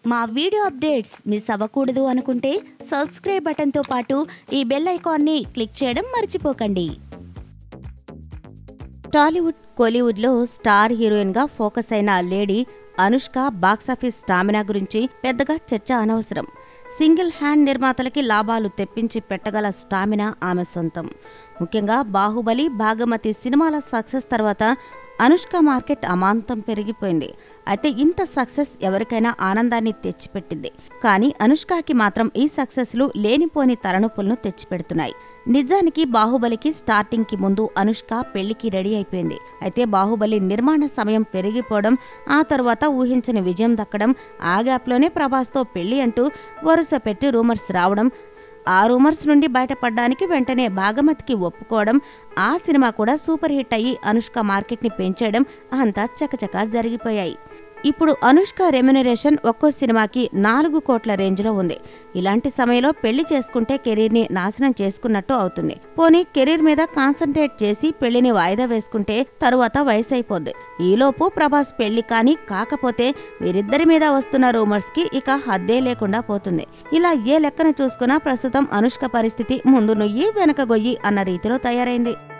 మా video updates miss అవ్వకూడదు అనుకుంటే సబ్స్క్రైబ్ బటన్తో పాటు ఈ బెల్ ఐకాన్ని క్లిక్ చేయడం మర్చిపోకండి టాలీవుడ్ కోలీవుడ్లో స్టార్ హీరోయిన్గా ఫోకస్ అయిన లేడీ అనుష్క బాక్సాఫీస్ స్టామినా గురించి పెద్దగా చర్చ అనవసరం సింగిల్ హ్యాండ్ నిర్మాతలకి లాభాలు తెప్పించి పెట్టగల స్టామినా ఆమె సొంతం ముఖ్యంగా బాహుబలి భాగమతి సినిమాల సక్సెస్ తర్వాత అనుష్క మార్కెట్ అమాంతం పెరిగిపోయింది అయితే ఇంత సక్సెస్ ఎవరికైనా ఆనందాన్ని తెచ్చిపెట్టింది కానీ అనుష్కకి మాత్రం ఈ సక్సెస్లు లేనిపోని తలనొప్పులను తెచ్చిపెడుతున్నాయి నిజానికి బాహుబలికి స్టార్టింగ్ కి ముందు అనుష్క పెళ్లికి రెడీ అయిపోయింది అయితే బాహుబలి నిర్మాణ సమయం పెరిగిపోవడం ఆ తర్వాత ఊహించని విజయం దక్కడం ఆ గ్యాప్లోనే ప్రభాస్తో పెళ్లి అంటూ వరుస పెట్టి రూమర్స్ రావడం ఆ రూమర్స్ నుండి బయటపడడానికి వెంటనే భాగమతికి ఒప్పుకోవడం ఆ సినిమా కూడా సూపర్ హిట్ అయ్యి అనుష్క మార్కెట్ని పెంచేయడం అంతా చకచకా జరిగిపోయాయి ఇప్పుడు అనుష్క రెమ్యునరేషన్ ఒక్కో సినిమాకి నాలుగు కోట్ల రేంజ్లో ఉంది ఇలాంటి సమయంలో పెళ్లి చేసుకుంటే కెరీర్ని నాశనం చేసుకున్నట్టు అవుతుంది పోనీ కెరీర్ మీద కాన్సన్ట్రేట్ చేసి పెళ్లిని వాయిదా వేసుకుంటే తరువాత వయసు అయిపోద్ది ఈలోపు ప్రభాస్ పెళ్లి కానీ కాకపోతే వీరిద్దరి మీద వస్తున్న రూమర్స్ కి ఇక హద్దే లేకుండా పోతుంది ఇలా ఏ లెక్కన చూసుకున్నా ప్రస్తుతం అనుష్క పరిస్థితి ముందు నుయ్యి వెనక గొయ్యి అన్న రీతిలో తయారైంది